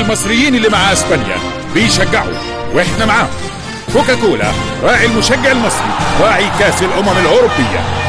المصريين اللي مع اسبانيا بيشجعوا واحنا معاهم كوكا كولا راعي المشجع المصري راعي كاس الامم الاوروبيه